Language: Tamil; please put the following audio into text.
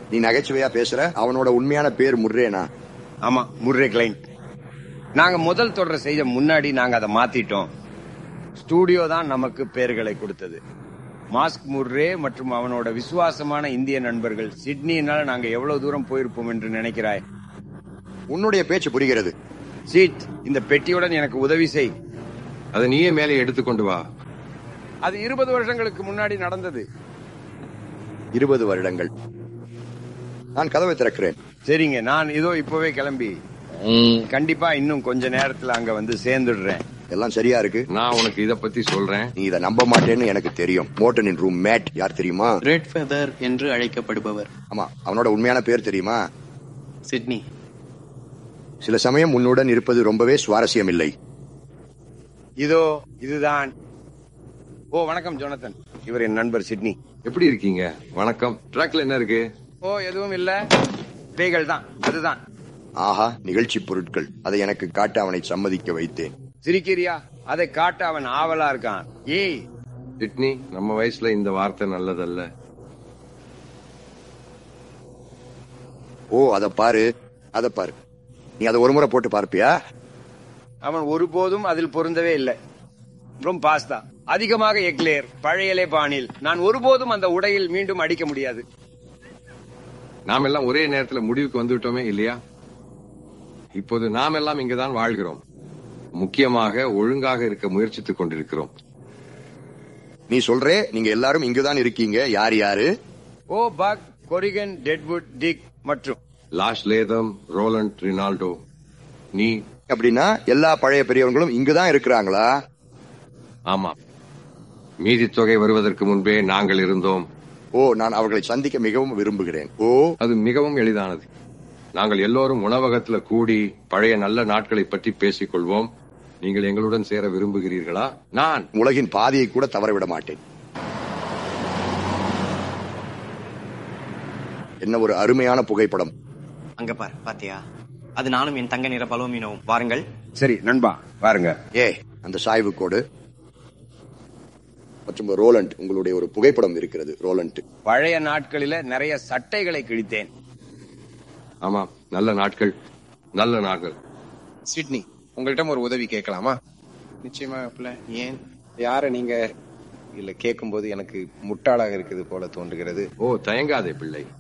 நீ நகைச்சுவையா பேசுற அவனோட உண்மையான பேர் முர்ரேனா ஆமா முர்ரே கிளைண்ட் நாங்க முதல் தொடரை செய்ய முன்னாடி நாங்க அதை மாத்திட்டோம் ஸ்டூடியோ தான் நமக்கு பெயர்களை கொடுத்தது மாஸ்க் முர்ரே மற்றும் அவனோட விசுவாசமான இந்திய நண்பர்கள் சிட்னினால நாங்க எவ்வளவு தூரம் போயிருப்போம் என்று நினைக்கிறாய் உன்னுடைய பேச்சு புரிகிறது சீட் இந்த பெட்டியுடன் எனக்கு உதவி செய் அதை நீயே மேலே எடுத்துக்கொண்டு வா அது இருபது வருஷங்களுக்கு முன்னாடி நடந்தது இருபது வருடங்கள் நான் கதவை திறக்கிறேன் சரிங்க நான் இதோ இப்பவே கிளம்பி கண்டிப்பா இன்னும் கொஞ்ச நேரத்துல அங்க வந்து சேர்ந்துடுறேன் எல்லாம் சரியா இருக்கு நான் உனக்கு இத பத்தி சொல்றேன் நீ இதை நம்ப மாட்டேன்னு எனக்கு தெரியும் மோட்டனின் ரூம் மேட் யார் தெரியுமா ரெட் ஃபெதர் என்று அழைக்கப்படுபவர் ஆமா அவனோட உண்மையான பேர் தெரியுமா சிட்னி சில சமயம் உன்னுடன் இருப்பது ரொம்பவே சுவாரஸ்யம் இல்லை இதோ இதுதான் ஓ வணக்கம் ஜோனத்தன் இவர் என் நண்பர் சிட்னி எப்படி இருக்கீங்க வணக்கம் ட்ராக்ல என்ன இருக்கு ஓ எதுவும் இல்ல பேய்கள் தான் அதுதான் ஆஹா நிகழ்ச்சி பொருட்கள் அதை எனக்கு காட்ட அவனை சம்மதிக்க வைத்தேன் சிரிக்கிறியா அதை காட்ட அவன் ஆவலா இருக்கான் ஏய் சிட்னி நம்ம வயசுல இந்த வார்த்தை நல்லதல்ல ஓ அத பாரு அத பாரு நீ அதை ஒரு முறை போட்டு பார்ப்பியா அவன் ஒருபோதும் அதில் பொருந்தவே இல்லை ரொம்ப பாஸ்தா அதிகமாக எக்லேர் பழையலே பாணில் நான் ஒருபோதும் அந்த உடையில் மீண்டும் அடிக்க முடியாது நாம் எல்லாம் ஒரே நேரத்துல முடிவுக்கு வந்துவிட்டோமே இல்லையா இப்போது நாம் எல்லாம் இங்கதான் வாழ்கிறோம் முக்கியமாக ஒழுங்காக இருக்க முயற்சித்துக் கொண்டிருக்கிறோம் நீ சொல்றே நீங்க எல்லாரும் இங்குதான் இருக்கீங்க யார் யாரு oh Buck Corrigan Deadwood Dick மற்றும் லாஷ் லேதம் ரோலண்ட் ரினால்டோ நீ அப்படின்னா எல்லா பழைய பெரியவங்களும் இங்குதான் இருக்கிறாங்களா ஆமா மீதி தொகை வருவதற்கு முன்பே நாங்கள் இருந்தோம் ஓ நான் அவர்களை சந்திக்க மிகவும் விரும்புகிறேன் ஓ அது மிகவும் எளிதானது நாங்கள் எல்லோரும் உணவகத்துல கூடி பழைய நல்ல நாட்களை பற்றி பேசிக் கொள்வோம் நீங்கள் எங்களுடன் சேர விரும்புகிறீர்களா நான் உலகின் பாதியை கூட தவறவிட மாட்டேன் என்ன ஒரு அருமையான புகைப்படம் அங்க பார் பாத்தியா அது நானும் என் தங்க நிற பலோமினோவும் வாருங்கள் சரி நண்பா பாருங்க ஏ அந்த சாய்வு கோடு மற்றும் ரோலண்ட் உங்களுடைய ஒரு புகைப்படம் இருக்கிறது ரோலண்ட் பழைய நாட்களில நிறைய சட்டைகளை கிழித்தேன் ஆமா நல்ல நாட்கள் நல்ல நாட்கள் சிட்னி உங்கள்கிட்ட ஒரு உதவி கேட்கலாமா நிச்சயமா மாப்பிள்ள. ஏன் யார நீங்க இல்ல கேட்கும்போது எனக்கு முட்டாளாக இருக்குது போல தோன்றுகிறது ஓ தயங்காதே பிள்ளை